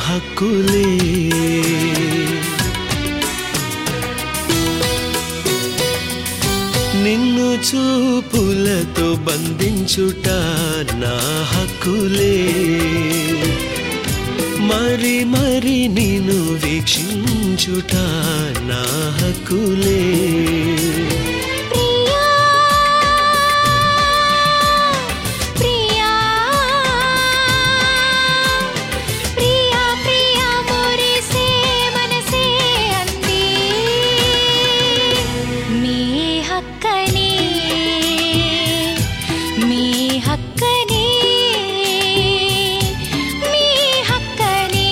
హక్కులే నిన్ను చూపులతో బంధించుట నా హక్కులే మరి మరి నిన్ను వీక్షించుట నా హక్కులే ప్రియా ప్రియా ప్రియా ప్రియా మురిసే మనసే అంది మీ హక్కని మీ హక్కని మీ హక్కని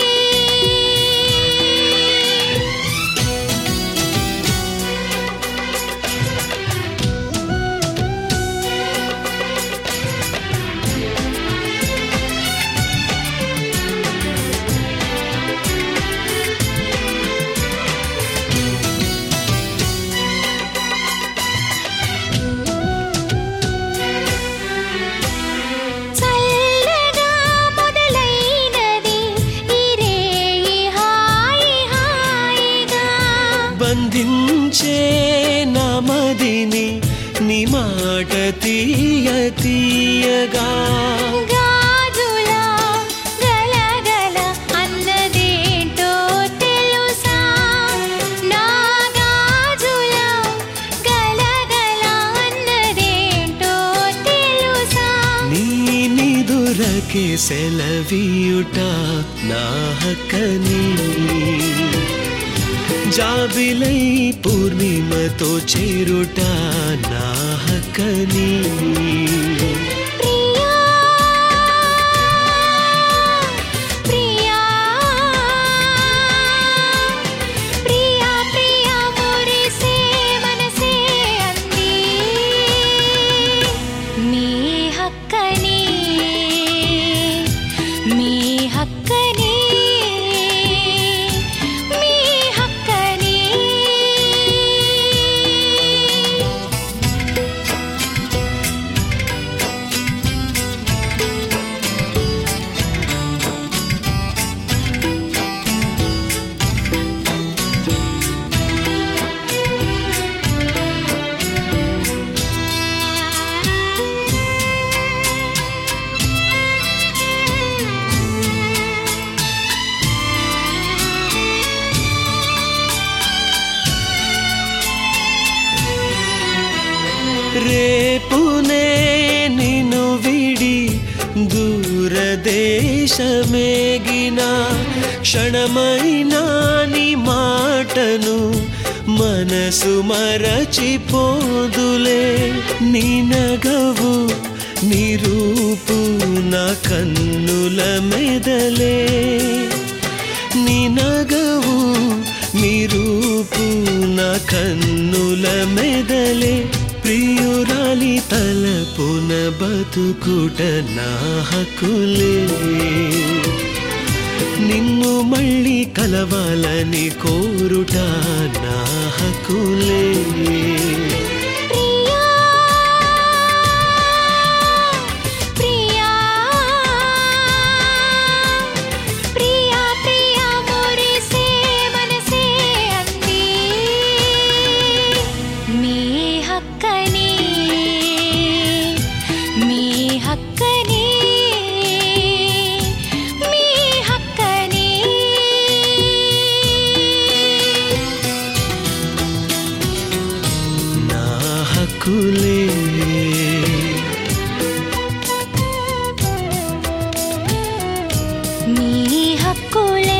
చల్లగా మొదలైనది ఈ రేయి హాయి హాయిగా బంధించే నమదిని నీ మాట తీయ తీయగా గాజుల గలగల అన్నదేంటో తెలుసా నా గాజుల గలగల అన్నదేంటో తెలుసా నీ నిదురకే సెలవీయుట నా హక్కని జాబిలై పూర్ణిమతో చేరుట నా హక్కని ప్రియా ప్రియా ప్రియా ప్రియా మురిసే మనసే అంది మీ హక్కని మీ హక్కని మీ హక్కని రేపునే నిన్ను విడి దూరదేశమేగిన క్షణమైనా నీ మాటను మనసు మరచిపోదులే నీ నగవు నీ రూపు నా కన్నుల మెదలే నీ నగవు నీ రూపు నా కన్నుల మెదలే ప్రియురాలి తలపున బతుకుట నా హక్కులే నిన్ను మళ్ళీ కలవాలని కోరుట నా హక్కులే ప్రియా ప్రియా ప్రియా ప్రియా మురిసే మనసే అంది మీ హక్కని మీ హక్కని మీ హక్కని నా హక్కులే మీ హక్కులే